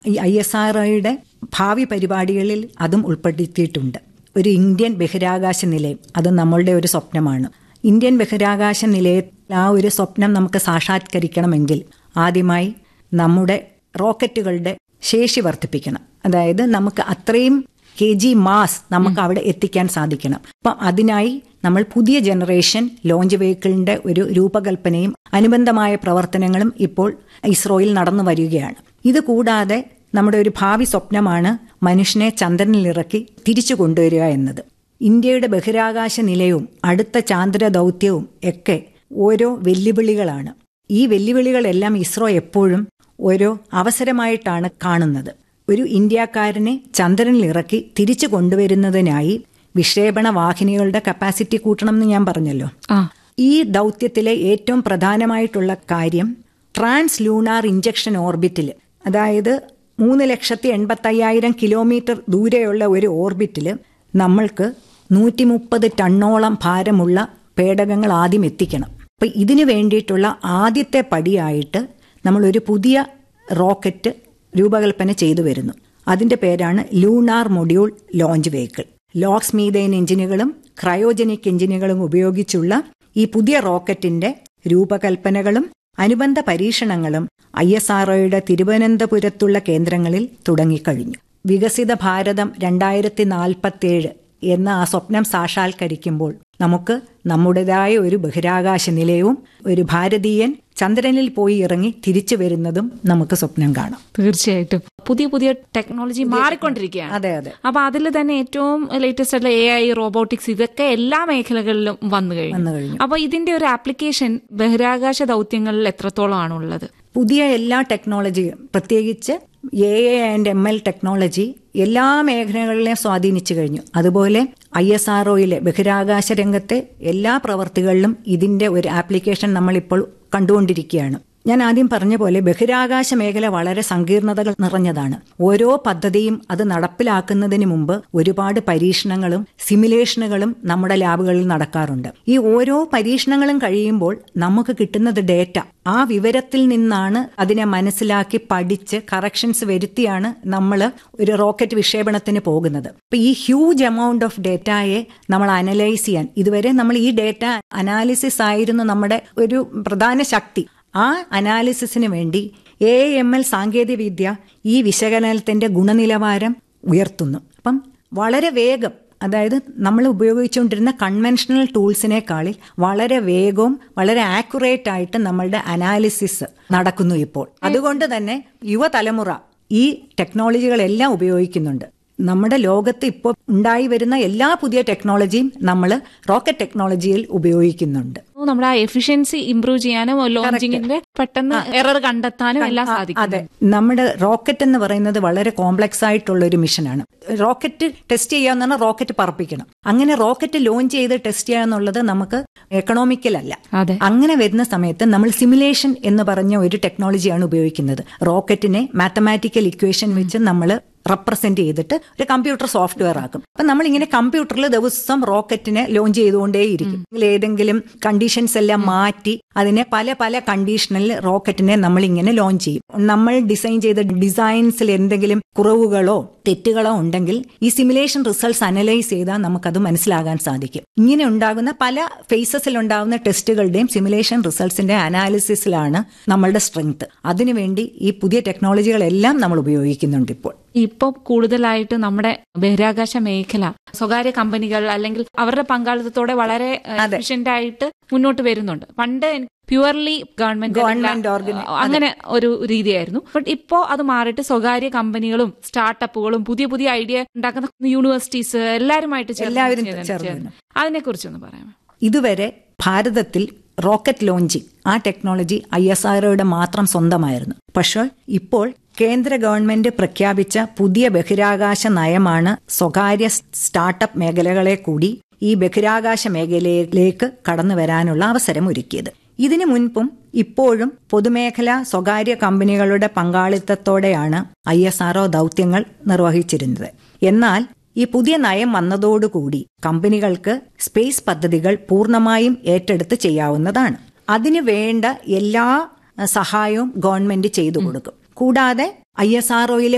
ഈ I S R ഭാവി പരിപാടികളിൽ അതും ഉൾപ്പെടുത്തിയിട്ടുണ്ട് ഒരു ഇന്ത്യൻ ബഹിരാകാശ നിലയം അത് നമ്മളുടെ ഒരു സ്വപ്നമാണ് ഇന്ത്യൻ ബഹിരാകാശ നിലയത്തിൽ ആ ഒരു സ്വപ്നം നമുക്ക് സാക്ഷാത്കരിക്കണമെങ്കിൽ ആദ്യമായി നമ്മുടെ റോക്കറ്റുകളുടെ ശേഷി വർദ്ധിപ്പിക്കണം അതായത് നമുക്ക് അത്രയും കെ ജി മാസ് നമുക്ക് അവിടെ എത്തിക്കാൻ സാധിക്കണം അപ്പം അതിനായി നമ്മൾ പുതിയ ജനറേഷൻ ലോഞ്ച് വെഹിക്കിളിന്റെ ഒരു രൂപകൽപ്പനയും അനുബന്ധമായ പ്രവർത്തനങ്ങളും ഇപ്പോൾ ഇസ്രോയിൽ നടന്നു വരികയാണ് ഇത് കൂടാതെ നമ്മുടെ ഒരു ഭാവി സ്വപ്നമാണ് മനുഷ്യനെ ചന്ദ്രനിലിറക്കി തിരിച്ചു കൊണ്ടുവരിക എന്നത് ഇന്ത്യയുടെ ബഹിരാകാശ നിലയവും അടുത്ത ചാന്ദ്ര ദൗത്യവും ഒക്കെ ഓരോ വെല്ലുവിളികളാണ് ഈ വെല്ലുവിളികളെല്ലാം ഇസ്രോ എപ്പോഴും ഓരോ അവസരമായിട്ടാണ് കാണുന്നത് ഒരു ഇന്ത്യക്കാരനെ ചന്ദ്രനിൽ ഇറക്കി തിരിച്ചു കൊണ്ടുവരുന്നതിനായി വിക്ഷേപണ വാഹിനികളുടെ കപ്പാസിറ്റി കൂട്ടണം എന്ന് ഞാൻ പറഞ്ഞല്ലോ ആ ഈ ദൗത്യത്തിലെ ഏറ്റവും പ്രധാനമായിട്ടുള്ള കാര്യം ട്രാൻസ് ലൂണാർ ഇഞ്ചക്ഷൻ ഓർബിറ്റിൽ അതായത് മൂന്ന് ലക്ഷത്തി എൺപത്തയ്യായിരം കിലോമീറ്റർ ദൂരെയുള്ള ഒരു ഓർബിറ്റിൽ നമ്മൾക്ക് നൂറ്റി മുപ്പത് ടണ്ണോളം ഭാരമുള്ള പേടകങ്ങൾ ആദ്യം എത്തിക്കണം അപ്പൊ ഇതിനു വേണ്ടിയിട്ടുള്ള ആദ്യത്തെ പടിയായിട്ട് നമ്മൾ ഒരു പുതിയ റോക്കറ്റ് രൂപകൽപ്പന ചെയ്തു വരുന്നു അതിന്റെ പേരാണ് lunar module launch vehicle lox methane എഞ്ചിനുകളും ക്രയോജനിക് എഞ്ചിനുകളും ഉപയോഗിച്ചുള്ള ഈ പുതിയ റോക്കറ്റിന്റെ രൂപകൽപ്പനകളും അനുബന്ധ പരീക്ഷണങ്ങളും ഐ എസ് ആർഒയുടെ തിരുവനന്തപുരത്തുള്ള കേന്ദ്രങ്ങളിൽ തുടങ്ങിക്കഴിഞ്ഞു വികസിത ഭാരതം രണ്ടായിരത്തി നാൽപ്പത്തിയേഴ് എന്ന ആ സ്വപ്നം സാക്ഷാത്കരിക്കുമ്പോൾ നമുക്ക് നമ്മുടേതായ ഒരു ബഹിരാകാശ നിലയവും ഒരു ഭാരതീയൻ ചന്ദ്രനിൽ പോയി ഇറങ്ങി തിരിച്ചു വരുന്നതും നമുക്ക് സ്വപ്നം കാണാം തീർച്ചയായിട്ടും പുതിയ പുതിയ ടെക്നോളജി മാറിക്കൊണ്ടിരിക്കുകയാണ് അതെ അതെ അപ്പൊ അതിൽ തന്നെ ഏറ്റവും ലേറ്റസ്റ്റ് ആയിട്ടുള്ള എ ഐ റോബോട്ടിക്സ് ഇതൊക്കെ എല്ലാ മേഖലകളിലും വന്നു കഴിഞ്ഞു വന്നു കഴിഞ്ഞു അപ്പൊ ഇതിന്റെ ഒരു ആപ്ലിക്കേഷൻ ബഹിരാകാശ ദൗത്യങ്ങളിൽ എത്രത്തോളം ആണുള്ളത് പുതിയ എല്ലാ ടെക്നോളജിയും പ്രത്യേകിച്ച് A I and M L technology എല്ലാ മേഖലകളിലെയും സ്വാധീനിച്ചു കഴിഞ്ഞു അതുപോലെ ഐ എസ് ആർ ബഹിരാകാശ രംഗത്തെ എല്ലാ പ്രവർത്തികളിലും ഇതിന്റെ ഒരു ആപ്ലിക്കേഷൻ നമ്മളിപ്പോൾ കണ്ടുകൊണ്ടിരിക്കുകയാണ് ഞാൻ ആദ്യം പറഞ്ഞ പോലെ ബഹിരാകാശ മേഖല വളരെ സങ്കീർണതകൾ നിറഞ്ഞതാണ് ഓരോ പദ്ധതിയും അത് നടപ്പിലാക്കുന്നതിന് മുമ്പ് ഒരുപാട് പരീക്ഷണങ്ങളും സിമുലേഷനുകളും നമ്മുടെ ലാബുകളിൽ നടക്കാറുണ്ട് ഈ ഓരോ പരീക്ഷണങ്ങളും കഴിയുമ്പോൾ നമുക്ക് കിട്ടുന്നത് ഡേറ്റ ആ വിവരത്തിൽ നിന്നാണ് അതിനെ മനസ്സിലാക്കി പഠിച്ച് കറക്ഷൻസ് വരുത്തിയാണ് നമ്മൾ ഒരു റോക്കറ്റ് വിക്ഷേപണത്തിന് പോകുന്നത് അപ്പൊ ഈ ഹ്യൂജ് എമൗണ്ട് ഓഫ് ഡേറ്റയെ നമ്മൾ അനലൈസ് ചെയ്യാൻ ഇതുവരെ നമ്മൾ ഈ ഡേറ്റ അനാലിസിസ് ആയിരുന്നു നമ്മുടെ ഒരു പ്രധാന ശക്തി ആ അനാലിസിസിന് വേണ്ടി എ എം എൽ സാങ്കേതിക വിദ്യ ഈ വിശകലനത്തിന്റെ ഗുണനിലവാരം ഉയർത്തുന്നു അപ്പം വളരെ വേഗം അതായത് നമ്മൾ ഉപയോഗിച്ചുകൊണ്ടിരുന്ന കൺവെൻഷണൽ ടൂൾസിനേക്കാളിൽ വളരെ വേഗവും വളരെ ആക്യുറേറ്റ് ആയിട്ട് നമ്മളുടെ അനാലിസിസ് നടക്കുന്നു ഇപ്പോൾ അതുകൊണ്ട് തന്നെ യുവതലമുറ ഈ ടെക്നോളജികളെല്ലാം ഉപയോഗിക്കുന്നുണ്ട് നമ്മുടെ ലോകത്ത് ഇപ്പോൾ ഉണ്ടായി വരുന്ന എല്ലാ പുതിയ ടെക്നോളജിയും നമ്മൾ റോക്കറ്റ് ടെക്നോളജിയിൽ ഉപയോഗിക്കുന്നുണ്ട് നമ്മുടെ ആ എഫിഷ്യൻസി ഇംപ്രൂവ് ചെയ്യാനും ലോഞ്ചിങ്ങിന്റെ പെട്ടെന്ന് എറർ കണ്ടെത്താനും എല്ലാം സാധിക്കും അതെ നമ്മുടെ റോക്കറ്റ് എന്ന് പറയുന്നത് വളരെ കോംപ്ലക്സ് ആയിട്ടുള്ള ഒരു മിഷനാണ് റോക്കറ്റ് ടെസ്റ്റ് ചെയ്യാന്ന് പറഞ്ഞാൽ റോക്കറ്റ് പറപ്പിക്കണം അങ്ങനെ റോക്കറ്റ് ലോഞ്ച് ചെയ്ത് ടെസ്റ്റ് ചെയ്യുക എന്നുള്ളത് നമുക്ക് എക്കണോമിക്കൽ അല്ല അതെ അങ്ങനെ വരുന്ന സമയത്ത് നമ്മൾ സിമുലേഷൻ എന്ന് പറഞ്ഞ ഒരു ടെക്നോളജിയാണ് ഉപയോഗിക്കുന്നത് റോക്കറ്റിനെ മാത്തമാറ്റിക്കൽ ഇക്വേഷൻ വെച്ച് നമ്മൾ റെപ്രസെന്റ് ചെയ്തിട്ട് ഒരു കമ്പ്യൂട്ടർ സോഫ്റ്റ്വെയർ ആക്കും അപ്പൊ നമ്മൾ ഇങ്ങനെ കമ്പ്യൂട്ടറിൽ ദിവസം റോക്കറ്റിനെ ലോഞ്ച് ചെയ്തുകൊണ്ടേയിരിക്കും ഏതെങ്കിലും കണ്ടീഷൻസ് എല്ലാം മാറ്റി അതിനെ പല പല കണ്ടീഷനിൽ റോക്കറ്റിനെ നമ്മൾ ഇങ്ങനെ ലോഞ്ച് ചെയ്യും നമ്മൾ ഡിസൈൻ ചെയ്ത ഡിസൈൻസിൽ എന്തെങ്കിലും കുറവുകളോ തെറ്റുകളോ ഉണ്ടെങ്കിൽ ഈ സിമുലേഷൻ റിസൾട്ട്സ് അനലൈസ് ചെയ്താൽ നമുക്കത് മനസ്സിലാകാൻ സാധിക്കും ഇങ്ങനെ ഉണ്ടാകുന്ന പല ഫേസസിൽ ഉണ്ടാകുന്ന ടെസ്റ്റുകളുടെയും സിമുലേഷൻ റിസൾട്ട്സിന്റെ അനാലിസിസിലാണ് നമ്മളുടെ സ്ട്രെങ്ത് അതിനുവേണ്ടി ഈ പുതിയ ടെക്നോളജികളെല്ലാം നമ്മൾ ഉപയോഗിക്കുന്നുണ്ട് ഇപ്പോൾ ഇപ്പൊ കൂടുതലായിട്ട് നമ്മുടെ ബഹിരാകാശ മേഖല സ്വകാര്യ കമ്പനികൾ അല്ലെങ്കിൽ അവരുടെ പങ്കാളിത്തത്തോടെ വളരെ എഫിഷ്യന്റ് ആയിട്ട് മുന്നോട്ട് വരുന്നുണ്ട് പണ്ട് പ്യുവർലി ഗവൺമെന്റ് Government organ- അങ്ങനെ ഒരു രീതിയായിരുന്നു ബട്ട് ഇപ്പോ അത് മാറിയിട്ട് സ്വകാര്യ കമ്പനികളും സ്റ്റാർട്ടപ്പുകളും പുതിയ പുതിയ ഐഡിയ ഉണ്ടാക്കുന്ന യൂണിവേഴ്സിറ്റീസ് എല്ലാവരുമായിട്ട് ചേർന്ന് എല്ലാവരും ചേർന്ന് ചേർന്ന് ചേർന്ന്. അതിനെക്കുറിച്ചൊന്ന് പറയാമോ ഇതുവരെ ഭാരതത്തിൽ റോക്കറ്റ് ലോഞ്ചിങ് ആ ടെക്നോളജി ഐ എസ് ആർഒയുടെ മാത്രം സ്വന്തമായിരുന്നു പക്ഷേ ഇപ്പോൾ കേന്ദ്ര ഗവൺമെന്റ് പ്രഖ്യാപിച്ച പുതിയ ബഹിരാകാശ നയമാണ് സ്വകാര്യ സ്റ്റാർട്ടപ്പ് മേഖലകളെ കൂടി ഈ ബഹിരാകാശ മേഖലയിലേക്ക് കടന്നു വരാനുള്ള അവസരം ഒരുക്കിയത് ഇതിനു മുൻപും ഇപ്പോഴും പൊതുമേഖല സ്വകാര്യ കമ്പനികളുടെ പങ്കാളിത്തത്തോടെയാണ് ഐ എസ് ആർഒ ദൗത്യങ്ങൾ നിർവഹിച്ചിരുന്നത് എന്നാൽ ഈ പുതിയ നയം വന്നതോടുകൂടി കമ്പനികൾക്ക് സ്പേസ് പദ്ധതികൾ പൂർണ്ണമായും ഏറ്റെടുത്ത് ചെയ്യാവുന്നതാണ് അതിനു വേണ്ട എല്ലാ അഹ്, സഹായവും ഗവൺമെന്റ് ചെയ്തു കൊടുക്കും കൂടാതെ ഐ എസ് ആർഒയിലെ